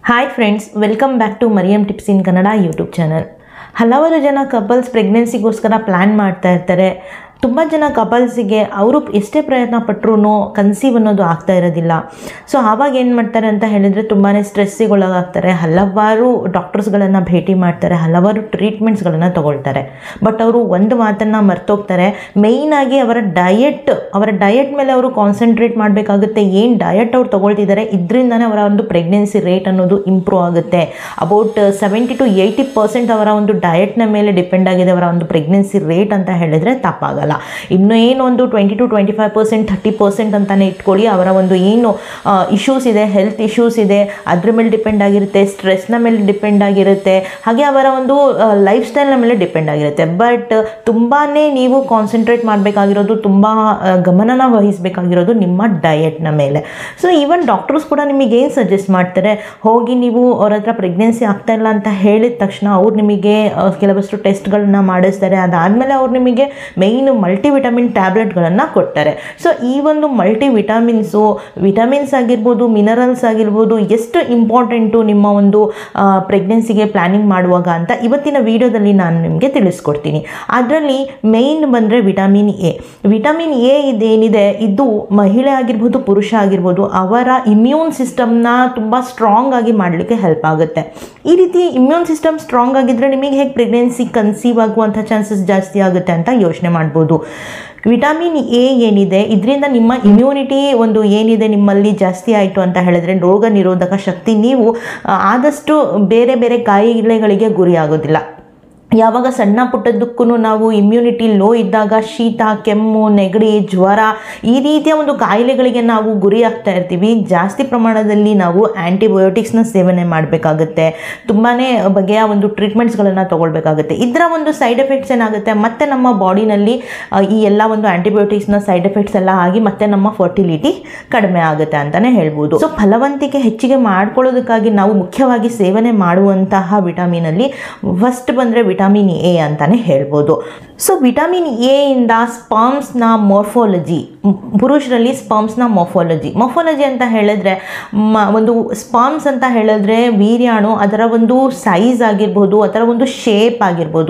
hi friends welcome back to Mariyam tips in Kannada YouTube channel ಹಲವಾರು ಜನ couples ಪ್ರೆಗ್ನೆನ್ಸಿಗೋಸ್ಕರ plan ಮಾಡ್ತಾ ಇರ್ತಾರೆ ತುಂಬ ಜನ ಕಪಲ್ಸಿಗೆ ಅವರು ಎಷ್ಟೇ ಪ್ರಯತ್ನ ಪಟ್ಟರು ಕನ್ಸೀವ್ ಅನ್ನೋದು ಆಗ್ತಾ ಇರೋದಿಲ್ಲ ಸೊ ಆವಾಗ ಏನು ಮಾಡ್ತಾರೆ ಅಂತ ಹೇಳಿದರೆ ತುಂಬಾ ಸ್ಟ್ರೆಸ್ಸಿಗೆ ಒಳಗಾಗ್ತಾರೆ ಹಲವಾರು ಡಾಕ್ಟರ್ಸ್ಗಳನ್ನು ಭೇಟಿ ಮಾಡ್ತಾರೆ ಹಲವಾರು ಟ್ರೀಟ್ಮೆಂಟ್ಸ್ಗಳನ್ನು ತಗೊಳ್ತಾರೆ ಬಟ್ ಅವರು ಒಂದು ಮಾತನ್ನು ಮರ್ತೋಗ್ತಾರೆ ಮೇಯ್ನಾಗಿ ಅವರ ಡಯಟ್ ಅವರ ಡಯಟ್ ಮೇಲೆ ಅವರು ಕಾನ್ಸಂಟ್ರೇಟ್ ಮಾಡಬೇಕಾಗುತ್ತೆ ಏನು ಡಯಟ್ ಅವ್ರು ತಗೊಳ್ತಿದ್ದಾರೆ ಇದರಿಂದನೇ ಅವರ ಒಂದು ಪ್ರೆಗ್ನೆನ್ಸಿ ರೇಟ್ ಅನ್ನೋದು ಇಂಪ್ರೂವ್ ಆಗುತ್ತೆ about seventy to eighty percent ಅವರ ಒಂದು ಡಯಟ್ನ ಮೇಲೆ ಡಿಪೆಂಡ್ ಆಗಿದೆ ಅವರ ಒಂದು ಪ್ರೆಗ್ನೆನ್ಸಿ ರೇಟ್ ಅಂತ ಹೇಳಿದರೆ ತಪ್ಪಾಗಲ್ಲ ಇನ್ನು ಏನು ಒಂದು twenty to twenty five percent thirty percent ಅಂತಲೇ ಇಟ್ಕೊಳ್ಳಿ ಅವರ ಒಂದು ಏನು ಇಶ್ಯೂಸ್ ಇದೆ ಹೆಲ್ತ್ ಇಶ್ಯೂಸ್ ಇದೆ ಅದ್ರ ಮೇಲೆ ಡಿಪೆಂಡ್ ಆಗಿರುತ್ತೆ ಸ್ಟ್ರೆಸ್ನ ಮೇಲೆ ಡಿಪೆಂಡ್ ಆಗಿರುತ್ತೆ ಹಾಗೆ ಅವರ ಒಂದು ಲೈಫ್ ಸ್ಟೈಲ್ನ ಮೇಲೆ ಡಿಪೆಂಡ್ ಆಗಿರುತ್ತೆ ಬಟ್ ತುಂಬಾ ನೀವು ಕಾನ್ಸಂಟ್ರೇಟ್ ಮಾಡಬೇಕಾಗಿರೋದು ತುಂಬ ಗಮನನ ವಹಿಸಬೇಕಾಗಿರೋದು ನಿಮ್ಮ ಡಯಟ್ನ ಮೇಲೆ ಸೊ ಈವನ್ ಡಾಕ್ಟರ್ಸ್ ಕೂಡ ನಿಮಗೆ ಏನು ಸಜೆಸ್ಟ್ ಮಾಡ್ತಾರೆ ಹೋಗಿ ನೀವು ಅವ್ರ ಹತ್ರ ಪ್ರೆಗ್ನೆನ್ಸಿ ಆಗ್ತಾ ಇಲ್ಲ ಅಂತ ಹೇಳಿದ ತಕ್ಷಣ ಅವ್ರು ನಿಮಗೆ ಆ, ಕೆಲವಷ್ಟು ಟೆಸ್ಟ್ಗಳನ್ನ ಮಾಡಿಸ್ತಾರೆ ಅದಾದಮೇಲೆ ಅವ್ರು ನಿಮಗೆ ಮೇಯ್ನ್ ಮಲ್ಟಿ ವಿಟಮಿನ್ ಟ್ಯಾಬ್ಲೆಟ್ಗಳನ್ನು ಕೊಡ್ತಾರೆ ಸೊ ಈ ಒಂದು ಮಲ್ಟಿ ವಿಟಮಿನ್ಸು ವಿಟಮಿನ್ಸ್ ಆಗಿರ್ಬೋದು ಮಿನರಲ್ಸ್ ಆಗಿರ್ಬೋದು ಎಷ್ಟು ಇಂಪಾರ್ಟೆಂಟು ನಿಮ್ಮ ಒಂದು ಪ್ರೆಗ್ನೆನ್ಸಿಗೆ ಪ್ಲ್ಯಾನಿಂಗ್ ಮಾಡುವಾಗ ಅಂತ ಇವತ್ತಿನ ವಿಡಿಯೋದಲ್ಲಿ ನಾನು ನಿಮಗೆ ತಿಳಿಸ್ಕೊಡ್ತೀನಿ ಅದರಲ್ಲಿ ಮೇಯ್ನ್ ಬಂದರೆ ವಿಟಮಿನ್ ಎ ವಿಟಮಿನ್ ಎ ಇದೇನಿದೆ ಇದು ಮಹಿಳೆ ಆಗಿರ್ಬೋದು ಪುರುಷ ಆಗಿರ್ಬೋದು ಅವರ ಇಮ್ಯೂನ್ ಸಿಸ್ಟಮ್ನ ತುಂಬ ಸ್ಟ್ರಾಂಗ್ ಆಗಿ ಮಾಡಲಿಕ್ಕೆ ಹೆಲ್ಪ್ ಆಗುತ್ತೆ ಈ ರೀತಿ ಇಮ್ಯೂನ್ ಸಿಸ್ಟಮ್ ಸ್ಟ್ರಾಂಗ್ ಆಗಿದ್ದರೆ ನಿಮಗೆ ಹೇಗೆ ಪ್ರೆಗ್ನೆನ್ಸಿ ಕನ್ಸೀವ್ ಆಗುವಂಥ ಚಾನ್ಸಸ್ ಜಾಸ್ತಿ ಆಗುತ್ತೆ ಅಂತ ಯೋಚನೆ ಮಾಡ್ಬೋದು ವಿಟಮಿನ್ ಎ ಏನಿದೆ ಇದರಿಂದ ನಿಮ್ಮ ಇಮ್ಯುನಿಟಿ ಒಂದು ಏನಿದೆ ನಿಮ್ಮಲ್ಲಿ ಜಾಸ್ತಿ ಆಯಿತು ಅಂತ ಹೇಳಿದ್ರೆ ರೋಗ ನಿರೋಧಕ ಶಕ್ತಿ ನೀವು ಆ, ಆದಷ್ಟು ಬೇರೆ ಬೇರೆ ಕಾಯಿಲೆಗಳಿಗೆ ಗುರಿ ಆಗೋದಿಲ್ಲ ಯಾವಾಗ ಸಣ್ಣ ಪುಟ್ಟದಕ್ಕೂ ನಾವು ಇಮ್ಯುನಿಟಿ ಲೋ ಇದ್ದಾಗ ಶೀತ ಕೆಮ್ಮು ನೆಗಡಿ ಜ್ವರ ಈ ರೀತಿಯ ಒಂದು ಕಾಯಿಲೆಗಳಿಗೆ ನಾವು ಗುರಿ ಆಗ್ತಾ ಇರ್ತೀವಿ ಜಾಸ್ತಿ ಪ್ರಮಾಣದಲ್ಲಿ ನಾವು ಆ್ಯಂಟಿಬಯೋಟಿಕ್ಸ್ನ ಸೇವನೆ ಮಾಡಬೇಕಾಗುತ್ತೆ ತುಂಬಾ ಬಗೆಯ ಒಂದು ಟ್ರೀಟ್ಮೆಂಟ್ಸ್ಗಳನ್ನು ತೊಗೊಳ್ಬೇಕಾಗುತ್ತೆ ಇದರ ಒಂದು ಸೈಡ್ ಎಫೆಕ್ಟ್ಸ್ ಏನಾಗುತ್ತೆ ಮತ್ತೆ ನಮ್ಮ ಬಾಡಿನಲ್ಲಿ ಈ ಎಲ್ಲ ಒಂದು ಆ್ಯಂಟಿಬಯೋಟಿಕ್ಸ್ನ ಸೈಡ್ ಎಫೆಕ್ಟ್ಸ್ ಎಲ್ಲ ಆಗಿ ಮತ್ತೆ ನಮ್ಮ ಫರ್ಟಿಲಿಟಿ ಕಡಿಮೆ ಆಗುತ್ತೆ ಅಂತಲೇ ಹೇಳ್ಬೋದು ಸೊ ಫಲವಂತಿಕೆ ಹೆಚ್ಚಿಗೆ ಮಾಡ್ಕೊಳ್ಳೋದಕ್ಕಾಗಿ ನಾವು ಮುಖ್ಯವಾಗಿ ಸೇವನೆ ಮಾಡುವಂತಹ ವಿಟಮಿನಲ್ಲಿ ಫಸ್ಟ್ ಬಂದರೆ ವಿಟಮಿನ್ ಎ ಅಂತಲೇ ಹೇಳ್ಬೋದು ಸೊ ವಿಟಮಿನ್ ಎ ಇಂದ ಸ್ಪರ್ಮ್ಸ್ನ ಮೋರ್ಫಾಲಜಿ ಪುರುಷರಲ್ಲಿ ಸ್ಪರ್ಮ್ಸ್ನ ಮೊಫಾಲಜಿ ಮೊಫಾಲಜಿ ಅಂತ ಹೇಳಿದ್ರೆ ಮ ಒಂದು ಸ್ಪರ್ಮ್ಸ್ ಅಂತ ಹೇಳಿದ್ರೆ ವೀರ್ಯಾಣು ಅದರ ಒಂದು ಸೈಜ್ ಆಗಿರ್ಬೋದು ಅದರ ಒಂದು ಶೇಪ್ ಆಗಿರ್ಬೋದು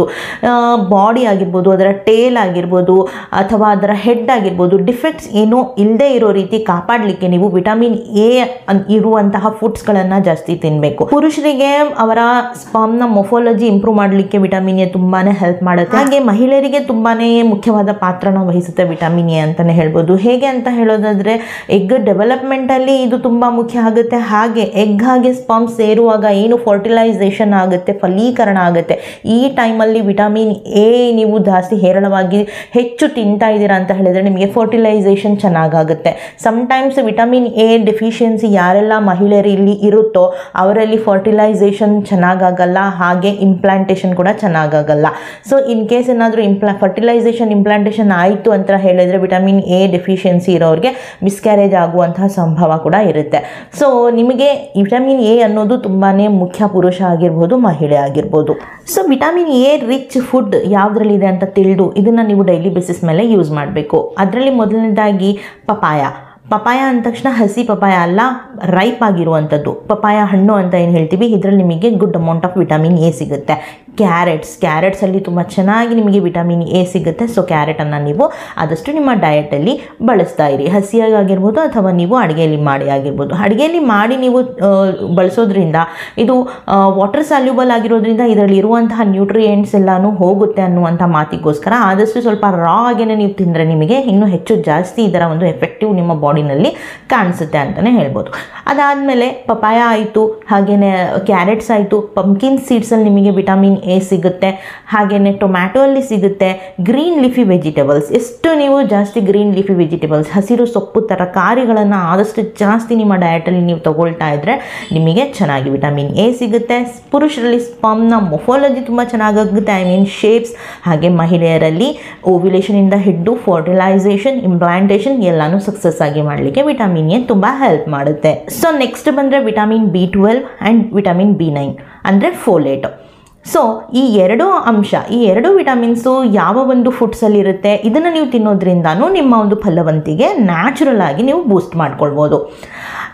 ಬಾಡಿ ಆಗಿರ್ಬೋದು ಅದರ ಟೇಲ್ ಆಗಿರ್ಬೋದು ಅಥವಾ ಅದರ ಹೆಡ್ ಆಗಿರ್ಬೋದು ಡಿಫೆಕ್ಟ್ಸ್ ಏನೂ ಇಲ್ಲದೆ ಇರೋ ರೀತಿ ಕಾಪಾಡಲಿಕ್ಕೆ ನೀವು ವಿಟಮಿನ್ ಎ ಇರುವಂತಹ ಫುಡ್ಸ್ಗಳನ್ನು ಜಾಸ್ತಿ ತಿನ್ನಬೇಕು ಪುರುಷರಿಗೆ ಅವರ ಸ್ಪರ್ಮ್ನ ಮೊಫಾಲಜಿ ಇಂಪ್ರೂವ್ ಮಾಡಲಿಕ್ಕೆ ವಿಟಮಿನ್ ಎ ತುಂಬಾ ಹೆಲ್ಪ್ ಮಾಡುತ್ತೆ ಹಾಗೆ ಮಹಿಳೆಯರಿಗೆ ತುಂಬಾ ಮುಖ್ಯವಾದ ಪಾತ್ರನ ವಹಿಸುತ್ತೆ ವಿಟಮಿನ್ ಎ ಅಂತಲೇ ಹೇಳ್ಬೋದು ಹೇಗೆ ಅಂತ ಹೇಳೋದಾದರೆ ಎಗ್ ಡೆವಲಪ್ಮೆಂಟಲ್ಲಿ ಇದು ತುಂಬ ಮುಖ್ಯ ಆಗುತ್ತೆ ಹಾಗೆ ಎಗ್ ಹಾಗೆ ಸ್ಪರ್ಮ್ ಸೇರುವಾಗ ಏನು ಫರ್ಟಿಲೈಸೇಷನ್ ಆಗುತ್ತೆ ಫಲೀಕರಣ ಆಗುತ್ತೆ ಈ ಟೈಮಲ್ಲಿ ವಿಟಮಿನ್ ಎ ನೀವು ಜಾಸ್ತಿ ಹೇರಳವಾಗಿ ಹೆಚ್ಚು ತಿಂತಾ ಇದ್ದೀರಾ ಅಂತ ಹೇಳಿದರೆ ನಿಮಗೆ ಫರ್ಟಿಲೈಸೇಷನ್ ಚೆನ್ನಾಗಾಗುತ್ತೆ ಸಮ್ಟೈಮ್ಸ್ ವಿಟಮಿನ್ ಎ ಡೆಫಿಷಿಯನ್ಸಿ ಯಾರೆಲ್ಲ ಮಹಿಳೆಯರು ಇಲ್ಲಿ ಇರುತ್ತೋ ಅವರಲ್ಲಿ ಫರ್ಟಿಲೈಸೇಷನ್ ಚೆನ್ನಾಗಾಗಲ್ಲ ಹಾಗೆ ಇಂಪ್ಲಾಂಟೇಷನ್ ಕೂಡ ಚೆನ್ನಾಗಾಗಲ್ಲ ಸೊ ಇನ್ ಕೇಸ್ ಏನಾದರೂ ಇಂಪ್ಲಾ ಫರ್ಟಿಲೈಸೇಷನ್ ಇಂಪ್ಲಾಂಟೇಷನ್ ಆಯಿತು ಅಂತ ಹೇಳಿದರೆ ವಿಟಮಿನ್ ಎ ಡೆಫಿಷಿಯನ್ಸಿ ಇರೋರಿಗೆ ಮಿಸ್ಕ್ಯಾರೇಜ್ ಆಗುವಂತಹ ಸಂಭವ ಕೂಡ ಇರುತ್ತೆ ಸೊ ನಿಮಗೆ ವಿಟಮಿನ್ ಎ ಅನ್ನೋದು ತುಂಬಾ ಮುಖ್ಯ ಪುರುಷ ಆಗಿರ್ಬೋದು ಮಹಿಳೆ ಆಗಿರ್ಬೋದು so vitamin A rich food ಯಾವುದ್ರಲ್ಲಿದೆ ಅಂತ ತಿಳಿದು ಇದನ್ನು ನೀವು ಡೈಲಿ ಬೇಸಿಸ್ ಮೇಲೆ ಯೂಸ್ ಮಾಡಬೇಕು ಅದರಲ್ಲಿ ಮೊದಲನೇದಾಗಿ ಪಪಾಯ ಪಪಾಯ ಅಂದ ತಕ್ಷಣ ಹಸಿ ಪಪಾಯ ಅಲ್ಲ ರೈಪ್ ಆಗಿರುವಂಥದ್ದು ಪಪಾಯ ಹಣ್ಣು ಅಂತ ಏನು ಹೇಳ್ತೀವಿ ಇದರಲ್ಲಿ ನಿಮಗೆ good amount of vitamin A ಸಿಗುತ್ತೆ ಕ್ಯಾರೆಟ್ಸ್ ಕ್ಯಾರೆಟ್ಸಲ್ಲಿ ತುಂಬ ಚೆನ್ನಾಗಿ ನಿಮಗೆ ವಿಟಮಿನ್ ಎ ಸಿಗುತ್ತೆ ಸೊ ಕ್ಯಾರೆಟನ್ನು ನೀವು ಆದಷ್ಟು ನಿಮ್ಮ ಡಯಟಲ್ಲಿ ಬಳಸ್ತಾ ಇರಿ ಹಸಿಯಾಗಿ ಆಗಿರ್ಬೋದು ಅಥವಾ ನೀವು ಅಡುಗೆಯಲ್ಲಿ ಮಾಡಿ ಆಗಿರ್ಬೋದು ಅಡುಗೆಯಲ್ಲಿ ಮಾಡಿ ನೀವು ಆ, ಬಳಸೋದ್ರಿಂದ ಇದು ವಾಟರ್ ಸ್ಯಾಲ್ಯೂಬಲ್ ಆಗಿರೋದ್ರಿಂದ ಇದರಲ್ಲಿ ಇರುವಂತಹ ನ್ಯೂಟ್ರಿಯೆಂಟ್ಸ್ ಎಲ್ಲನೂ ಹೋಗುತ್ತೆ ಅನ್ನುವಂಥ ಮಾತಿಗೋಸ್ಕರ ಆದಷ್ಟು ಸ್ವಲ್ಪ ರಾ ಆಗೇನೆ ನೀವು ತಿಂದರೆ ನಿಮಗೆ ಇನ್ನೂ ಹೆಚ್ಚು ಜಾಸ್ತಿ ಇದರ ಒಂದು ಎಫೆಕ್ಟಿವ್ ನಿಮ್ಮ ಬಾಡಿನಲ್ಲಿ ಕಾಣಿಸುತ್ತೆ ಅಂತಲೇ ಹೇಳ್ಬೋದು ಅದಾದಮೇಲೆ ಪಪಾಯ ಆಯಿತು ಹಾಗೆಯೇ ಕ್ಯಾರೆಟ್ಸ್ ಆಯಿತು ಪಂಕಿನ್ ಸೀಡ್ಸಲ್ಲಿ ನಿಮಗೆ ವಿಟಮಿನ್ ಎ ಸಿಗುತ್ತೆ ಹಾಗೆಯೇ ಟೊಮ್ಯಾಟೊ ಅಲ್ಲಿ ಸಿಗುತ್ತೆ ಗ್ರೀನ್ ಲಿಫಿ ವೆಜಿಟೇಬಲ್ಸ್ ಎಷ್ಟು ನೀವು ಜಾಸ್ತಿ ಗ್ರೀನ್ ಲಿಫಿ ವೆಜಿಟೇಬಲ್ಸ್ ಹಸಿರು ಸೊಪ್ಪು ತರಕಾರಿಗಳನ್ನು ಆದಷ್ಟು ಜಾಸ್ತಿ ನಿಮ್ಮ ಡಯಟಲ್ಲಿ ನೀವು ತಗೊಳ್ತಾ ಇದ್ದರೆ ನಿಮಗೆ ಚೆನ್ನಾಗಿ ವಿಟಮಿನ್ ಎ ಸಿಗುತ್ತೆ ಪುರುಷರಲ್ಲಿ ಸ್ಪಮ್ನ ಮೊಫಾಲಜಿ ತುಂಬ ಚೆನ್ನಾಗಾಗುತ್ತೆ ಐ ಮೀನ್ ಶೇಪ್ಸ್ ಹಾಗೆ ಮಹಿಳೆಯರಲ್ಲಿ ಓವ್ಯುಲೇಷನಿಂದ ಹಿಡಿದು ಫರ್ಟಿಲೈಸೇಷನ್ ಇಂಪ್ಲಾಂಟೇಷನ್ ಎಲ್ಲನೂ ಸಕ್ಸಸ್ ಆಗಿ ಮಾಡಲಿಕ್ಕೆ ವಿಟಮಿನ್ ಎ ತುಂಬ ಹೆಲ್ಪ್ ಮಾಡುತ್ತೆ ಸೊ ನೆಕ್ಸ್ಟ್ ಬಂದರೆ vitamin B twelve and vitamin B nine ಅಂದರೆ ಫೋಲೇಟ್ ಸೊ ಈ ಎರಡು ಅಂಶ ಈ ಎರಡು ವಿಟಮಿನ್ಸು ಯಾವ ಒಂದು ಫುಡ್ಸಲ್ಲಿ ಇರುತ್ತೆ ಇದನ್ನು ನೀವು ತಿನ್ನೋದ್ರಿಂದನೂ ನಿಮ್ಮ ಒಂದು ಫಲವಂತಿಗೆ ನ್ಯಾಚುರಲ್ ಆಗಿ ನೀವು ಬೂಸ್ಟ್ ಮಾಡ್ಕೊಳ್ಬೋದು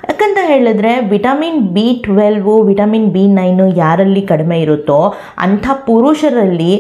ಯಾಕಂತ ಹೇಳಿದ್ರೆ vitamin B twelve vitamin B nine ಯಾರಲ್ಲಿ ಕಡಿಮೆ ಇರುತ್ತೋ ಅಂಥ ಪುರುಷರಲ್ಲಿ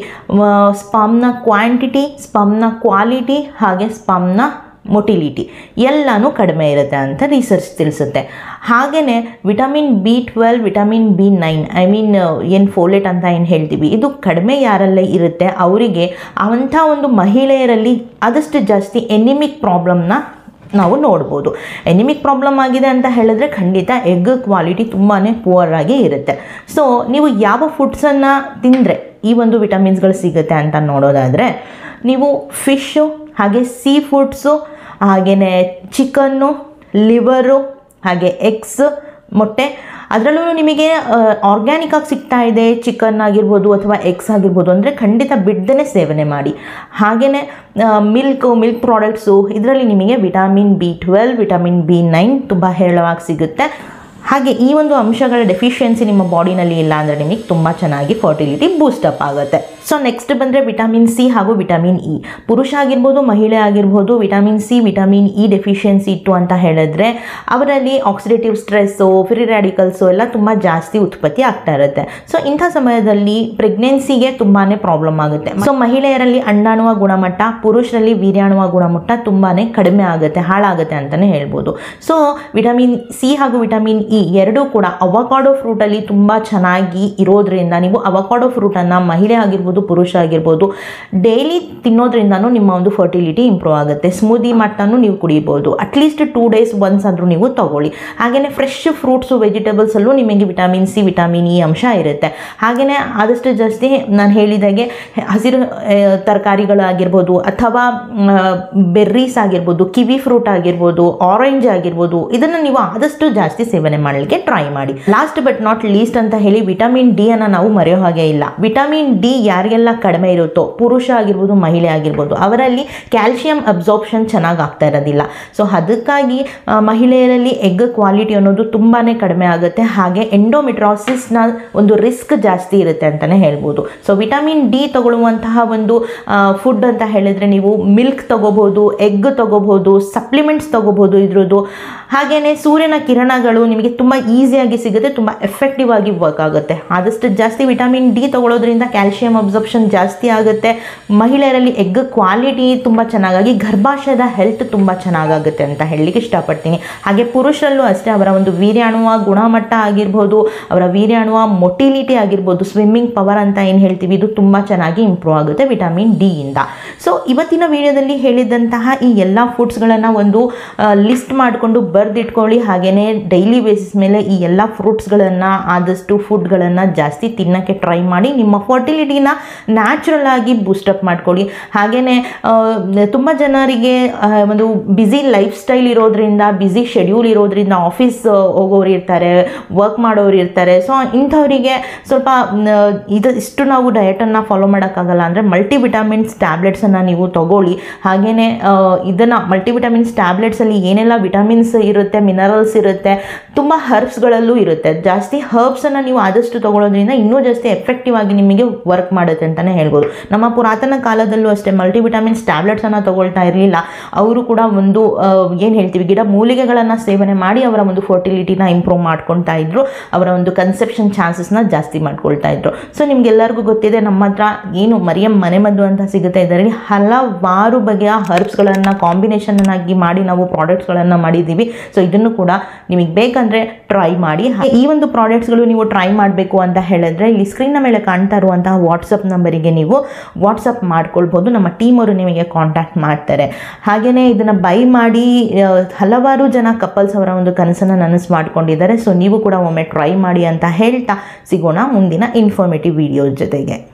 ಸ್ಪಮ್ನ ಕ್ವಾಂಟಿಟಿ ಸ್ಪಮ್ನ ಕ್ವಾಲಿಟಿ ಹಾಗೆ ಸ್ಪಮ್ನ ಮೊಟಿಲಿಟಿ ಎಲ್ಲನೂ ಕಡಿಮೆ ಇರುತ್ತೆ ಅಂತ ರಿಸರ್ಚ್ ತಿಳಿಸುತ್ತೆ ಹಾಗೆಯೇ vitamin B twelve vitamin B nine I mean ಏನು ಫೋಲೆಟ್ ಅಂತ ಏನು ಹೇಳ್ತೀವಿ ಇದು ಕಡಿಮೆ ಯಾರಲ್ಲೇ ಇರುತ್ತೆ ಅವರಿಗೆ ಅಂಥ ಒಂದು ಮಹಿಳೆಯರಲ್ಲಿ ಆದಷ್ಟು ಜಾಸ್ತಿ ಎನಿಮಿಕ್ ಪ್ರಾಬ್ಲಮ್ನ ನಾವು ನೋಡ್ಬೋದು ಎನಿಮಿಕ್ ಪ್ರಾಬ್ಲಮ್ ಆಗಿದೆ ಅಂತ ಹೇಳಿದ್ರೆ ಖಂಡಿತ ಎಗ್ ಕ್ವಾಲಿಟಿ ತುಂಬಾ ಪುವರ್ ಆಗಿ ಇರುತ್ತೆ ಸೊ ನೀವು ಯಾವ ಫುಡ್ಸನ್ನು ತಿಂದರೆ ಈ ಒಂದು ವಿಟಮಿನ್ಸ್ಗಳು ಸಿಗುತ್ತೆ ಅಂತ ನೋಡೋದಾದರೆ ನೀವು ಫಿಶ್ಶು ಹಾಗೆ ಸೀ ಫುಡ್ಸು ಹಾಗೆಯೇ ಚಿಕನ್ನು ಲಿವರು ಹಾಗೆ ಎಗ್ಸ್ ಮೊಟ್ಟೆ ಅದರಲ್ಲೂ ನಿಮಗೆ ಆರ್ಗ್ಯಾನಿಕ್ ಆಗಿ ಸಿಗ್ತಾ ಇದೆ ಚಿಕನ್ ಆಗಿರ್ಬೋದು ಅಥವಾ ಎಗ್ಸ್ ಆಗಿರ್ಬೋದು ಅಂದರೆ ಖಂಡಿತ ಬಿಡ್ದೇ ಸೇವನೆ ಮಾಡಿ ಹಾಗೆಯೇ ಮಿಲ್ಕು ಮಿಲ್ಕ್ ಪ್ರಾಡಕ್ಟ್ಸು ಇದರಲ್ಲಿ ನಿಮಗೆ vitamin B twelve vitamin B nine ತುಂಬ ಹೇರಳವಾಗಿ ಸಿಗುತ್ತೆ ಹಾಗೆ ಈ ಒಂದು ಅಂಶಗಳ ಡೆಫಿಷಿಯನ್ಸಿ ನಿಮ್ಮ ಬಾಡಿನಲ್ಲಿ ಇಲ್ಲ ಅಂದರೆ ನಿಮಗೆ ತುಂಬ ಚೆನ್ನಾಗಿ ಫರ್ಟಿಲಿಟಿ ಬೂಸ್ಟಪ್ ಆಗುತ್ತೆ ಸೊ ನೆಕ್ಸ್ಟ್ ಬಂದರೆ ವಿಟಮಿನ್ ಸಿ ಹಾಗೂ ವಿಟಮಿನ್ ಇ ಪುರುಷ ಆಗಿರ್ಬೋದು ಮಹಿಳೆ ಆಗಿರ್ಬೋದು vitamin C vitamin E deficiency ಇತ್ತು ಅಂತ ಹೇಳಿದ್ರೆ ಅವರಲ್ಲಿ ಆಕ್ಸಿಡೇಟಿವ್ ಸ್ಟ್ರೆಸ್ಸು ಫ್ರೀ ರ್ಯಾಡಿಕಲ್ಸು ಎಲ್ಲ ತುಂಬ ಜಾಸ್ತಿ ಉತ್ಪತ್ತಿ ಆಗ್ತಾ ಇರುತ್ತೆ ಸೊ ಇಂಥ ಸಮಯದಲ್ಲಿ ಪ್ರೆಗ್ನೆನ್ಸಿಗೆ ತುಂಬಾ ಪ್ರಾಬ್ಲಮ್ ಆಗುತ್ತೆ ಸೊ ಮಹಿಳೆಯರಲ್ಲಿ ಅಂಡಾಣುವ ಗುಣಮಟ್ಟ ಪುರುಷರಲ್ಲಿ ವೀರ್ಯಾಣುವ ಗುಣಮಟ್ಟ ತುಂಬಾ ಕಡಿಮೆ ಆಗುತ್ತೆ ಹಾಳಾಗುತ್ತೆ ಅಂತಲೇ ಹೇಳ್ಬೋದು ಸೊ ವಿಟಮಿನ್ ಸಿ ಹಾಗೂ ವಿಟಮಿನ್ ಇ ಎರಡೂ ಕೂಡ ಅವಕಾಡೋ ಫ್ರೂಟಲ್ಲಿ ತುಂಬ ಚೆನ್ನಾಗಿ ಇರೋದ್ರಿಂದ ನೀವು ಅವಕಾಡೋ ಫ್ರೂಟನ್ನು ಮಹಿಳೆ ಆಗಿರ್ಬೋದು ಪುರುಷ ಆಗಿರ್ಬೋದು ಡೈಲಿ ತಿನ್ನೋದ್ರಿಂದನೂ ನಿಮ್ಮ ಒಂದು ಫರ್ಟಿಲಿಟಿ ಇಂಪ್ರೂವ್ ಆಗುತ್ತೆ ಸ್ಮೂದಿ ಮಟ್ಟನೂ ನೀವು ಕುಡಿಬೋದು ಅಟ್ಲೀಸ್ಟ್ ಟೂ ಡೇಸ್ ಒನ್ಸ್ ಆದರೂ ನೀವು ತಗೊಳ್ಳಿ ಹಾಗೆಯೇ ಫ್ರೆಶ್ ಫ್ರೂಟ್ಸು ವೆಜಿಟೇಬಲ್ಸಲ್ಲೂ ನಿಮಗೆ ವಿಟಮಿನ್ ಸಿ ವಿಟಮಿನ್ ಇ ಅಂಶ ಇರುತ್ತೆ ಹಾಗೆಯೇ ಆದಷ್ಟು ಜಾಸ್ತಿ ನಾನು ಹೇಳಿದಾಗೆ ಹಸಿರು ಆ, ತರಕಾರಿಗಳಾಗಿರ್ಬೋದು ಅಥವಾ ಬೆರ್ರೀಸ್ ಆಗಿರ್ಬೋದು ಕಿವಿ ಫ್ರೂಟ್ ಆಗಿರ್ಬೋದು ಆರೆಂಜ್ ಆಗಿರ್ಬೋದು ಇದನ್ನು ನೀವು ಆದಷ್ಟು ಜಾಸ್ತಿ ಸೇವನೆ ಮಾಡಲಿಕ್ಕೆ ಟ್ರೈ ಮಾಡಿ ಲಾಸ್ಟ್ ಬಟ್ ನಾಟ್ ಲೀಸ್ಟ್ ಅಂತ ಹೇಳಿ ವಿಟಮಿನ್ ಡಿ ಅನ್ನು ನಾವು ಮರೆಯೋ ಹಾಗೆ ಇಲ್ಲ ವಿಟಮಿನ್ ಡಿ ಯಾರಿಗೆಲ್ಲ ಕಡಿಮೆ ಇರುತ್ತೋ ಪುರುಷ ಆಗಿರ್ಬೋದು ಮಹಿಳೆ ಆಗಿರ್ಬೋದು ಅವರಲ್ಲಿ ಕ್ಯಾಲ್ಶಿಯಂ ಅಬ್ಸಾರ್ಪ್ಷನ್ ಚೆನ್ನಾಗಿ ಆಗ್ತಾ ಇರೋದಿಲ್ಲ ಸೊ ಅದಕ್ಕಾಗಿ ಆ, ಮಹಿಳೆಯರಲ್ಲಿ ಎಗ್ ಕ್ವಾಲಿಟಿ ಅನ್ನೋದು ತುಂಬಾ ಕಡಿಮೆ ಆಗುತ್ತೆ ಹಾಗೆ ಎಂಡೋಮೆಟ್ರಾಸಿಸ್ನ ಒಂದು ರಿಸ್ಕ್ ಜಾಸ್ತಿ ಇರುತ್ತೆ ಅಂತಲೇ ಹೇಳ್ಬೋದು ಸೊ ವಿಟಮಿನ್ ಡಿ ತಗೊಳ್ಳುವಂತಹ ಒಂದು ಫುಡ್ ಅಂತ ಹೇಳಿದರೆ ನೀವು ಮಿಲ್ಕ್ ತಗೋಬೋದು ಎಗ್ ತಗೋಬೋದು ಸಪ್ಲಿಮೆಂಟ್ಸ್ ತಗೋಬೋದು ಇದ್ರದ್ದು ಹಾಗೆಯೇ ಸೂರ್ಯನ ಕಿರಣಗಳು ನಿಮಗೆ ತುಂಬ ಈಸಿಯಾಗಿ ಸಿಗುತ್ತೆ ತುಂಬ ಎಫೆಕ್ಟಿವ್ ಆಗಿ ವರ್ಕ್ ಆಗುತ್ತೆ ಆದಷ್ಟು ಜಾಸ್ತಿ ವಿಟಮಿನ್ ಡಿ ತಗೊಳ್ಳೋದ್ರಿಂದ ಕ್ಯಾಲ್ಶಿಯಂ ಅಬ್ಸರ್ಪ್ಷನ್ ಜಾಸ್ತಿ ಆಗುತ್ತೆ ಮಹಿಳೆಯರಲ್ಲಿ ಎಗ್ ಕ್ವಾಲಿಟಿ ತುಂಬ ಚೆನ್ನಾಗಾಗಿ ಗರ್ಭಾಶಯದ ಹೆಲ್ತ್ ತುಂಬ ಚೆನ್ನಾಗಾಗುತ್ತೆ ಅಂತ ಹೇಳಲಿಕ್ಕೆ ಇಷ್ಟಪಡ್ತೀನಿ ಹಾಗೆ ಪುರುಷರಲ್ಲೂ ಅಷ್ಟೇ ಅವರ ಒಂದು ವೀರ್ಯಾಣುವ ಗುಣಮಟ್ಟ ಆಗಿರ್ಬೋದು ಅವರ ವೀರ್ಯಾಣುವ ಮೊಟಿಲಿಟಿ ಆಗಿರ್ಬೋದು ಸ್ವಿಮ್ಮಿಂಗ್ ಪವರ್ ಅಂತ ಏನು ಹೇಳ್ತೀವಿ ಇದು ತುಂಬ ಚೆನ್ನಾಗಿ ಇಂಪ್ರೂವ್ ಆಗುತ್ತೆ ವಿಟಮಿನ್ ಡಿ ಇಂದ ಸೊ ಇವತ್ತಿನ ವಿಡಿಯೋದಲ್ಲಿ ಹೇಳಿದಂತಹ ಈ ಎಲ್ಲ ಫುಡ್ಸ್ಗಳನ್ನು ಒಂದು ಲಿಸ್ಟ್ ಮಾಡಿಕೊಂಡು ಬರೆದಿಟ್ಕೊಳ್ಳಿ ಹಾಗೆಯೇ ಡೈಲಿ ಬೇಸಿಸ್ ಮೇಲೆ ಈ ಎಲ್ಲ ಫ್ರೂಟ್ಸ್ಗಳನ್ನು ಆದಷ್ಟು ಫುಡ್ಗಳನ್ನು ಜಾಸ್ತಿ ತಿನ್ನೋಕ್ಕೆ ಟ್ರೈ ಮಾಡಿ ನಿಮ್ಮ ಫರ್ಟಿಲಿಟಿನ ನ್ಯಾಚುರಲ್ ಆಗಿ ಬೂಸ್ಟಪ್ ಮಾಡ್ಕೊಳ್ಳಿ ಹಾಗೆಯೇ ತುಂಬ ಜನರಿಗೆ ಆ, ಒಂದು ಬ್ಯುಸಿ ಲೈಫ್ ಸ್ಟೈಲ್ ಇರೋದ್ರಿಂದ ಬ್ಯುಸಿ ಶೆಡ್ಯೂಲ್ ಇರೋದ್ರಿಂದ ಆಫೀಸ್ ಹೋಗೋರು ಇರ್ತಾರೆ ವರ್ಕ್ ಮಾಡೋರು ಇರ್ತಾರೆ ಸೊ ಇಂಥವರಿಗೆ ಸ್ವಲ್ಪ ಮ್, ಇದು ಇಷ್ಟು ನಾವು ಡಯಟನ್ನು ಫಾಲೋ ಮಾಡೋಕ್ಕಾಗಲ್ಲ ಅಂದರೆ ಮಲ್ಟಿವಿಟಮಿನ್ಸ್ ಟ್ಯಾಬ್ಲೆಟ್ಸನ್ನು ನೀವು ತಗೊಳ್ಳಿ ಹಾಗೆಯೇ ಇದನ್ನು ಮಲ್ಟಿವಿಟಮಿನ್ಸ್ ಟ್ಯಾಬ್ಲೆಟ್ಸಲ್ಲಿ ಏನೆಲ್ಲ ವಿಟಮಿನ್ಸ್ ಇರುತ್ತೆ ಮಿನರಲ್ಸ್ ಇರುತ್ತೆ ತುಂಬ ಹರ್ಬ್ಸ್ಗಳಲ್ಲೂ ಇರುತ್ತೆ ಜಾಸ್ತಿ ಹರ್ಬ್ಸನ್ನು ನೀವು ಆದಷ್ಟು ತಗೊಳ್ಳೋದ್ರಿಂದ ಇನ್ನೂ ಜಾಸ್ತಿ ಎಫೆಕ್ಟಿವ್ ಆಗಿ ನಿಮಗೆ ವರ್ಕ್ ಮಾಡುತ್ತೆ ಅಂತಲೇ ಹೇಳ್ಬೋದು ನಮ್ಮ ಪುರಾತನ ಕಾಲದಲ್ಲೂ ಅಷ್ಟೇ ಮಲ್ಟಿವಿಟಮಿನ್ಸ್ ಟ್ಯಾಬ್ಲೆಟ್ಸನ್ನು ತಗೊಳ್ತಾ ಇರಲಿಲ್ಲ ಅವರು ಕೂಡ ಒಂದು ಏನು ಹೇಳ್ತೀವಿ ಗಿಡ ಮೂಲಿಕೆಗಳನ್ನು ಸೇವನೆ ಮಾಡಿ ಅವರ ಒಂದು ಫರ್ಟಿಲಿಟಿನ ಇಂಪ್ರೂವ್ ಮಾಡ್ಕೊಳ್ತಾ ಇದ್ರು ಅವರ ಒಂದು ಕನ್ಸೆಪ್ಷನ್ ಚಾನ್ಸಸ್ನ ಜಾಸ್ತಿ ಮಾಡ್ಕೊಳ್ತಾ ಇದ್ರು ಸೊ ನಿಮ್ಗೆಲ್ಲರಿಗೂ ಗೊತ್ತಿದೆ ನಮ್ಮ ಹತ್ರ ಏನು ಮರಿಯಂ ಮನೆಮದ್ದು ಅಂತ ಸಿಗುತ್ತೆ ಇದರಲ್ಲಿ ಹಲವಾರು ಬಗೆಯ ಹರ್ಬ್ಸ್ಗಳನ್ನು ಕಾಂಬಿನೇಷನ್ ಆಗಿ ಮಾಡಿ ನಾವು ಪ್ರಾಡಕ್ಟ್ಸ್ಗಳನ್ನು ಮಾಡಿದ್ದೀವಿ ಸೊ ಇದನ್ನು ಕೂಡ ನಿಮಗೆ ಬೇಕಂದರೆ ಟ್ರೈ ಮಾಡಿ ಹಾಗೆ ಈ ಒಂದು ಪ್ರಾಡಕ್ಟ್ಸ್ಗಳು ನೀವು ಟ್ರೈ ಮಾಡಬೇಕು ಅಂತ ಹೇಳಿದ್ರೆ ಇಲ್ಲಿ ಸ್ಕ್ರೀನ್ನ ಮೇಲೆ ಕಾಣ್ತಾ ಇರುವಂತಹ ವಾಟ್ಸಪ್ ನಂಬರಿಗೆ ನೀವು ವಾಟ್ಸಪ್ ಮಾಡ್ಕೊಳ್ಬೋದು ನಮ್ಮ ಟೀಮ್ ಅವರು ನಿಮಗೆ ಕಾಂಟ್ಯಾಕ್ಟ್ ಮಾಡ್ತಾರೆ ಹಾಗೆಯೇ ಇದನ್ನು ಬೈ ಮಾಡಿ ಆ, ಹಲವಾರು ಜನ ಕಪಲ್ಸ್ ಅವರ ಒಂದು ಕನಸನ್ನು ನನಸು ಮಾಡ್ಕೊಂಡಿದ್ದಾರೆ ಸೊ ನೀವು ಕೂಡ ಒಮ್ಮೆ ಟ್ರೈ ಮಾಡಿ ಅಂತ ಹೇಳ್ತಾ ಸಿಗೋಣ ಮುಂದಿನ ಇನ್ಫಾರ್ಮೇಟಿವ್ ವಿಡಿಯೋಸ್ ಜೊತೆಗೆ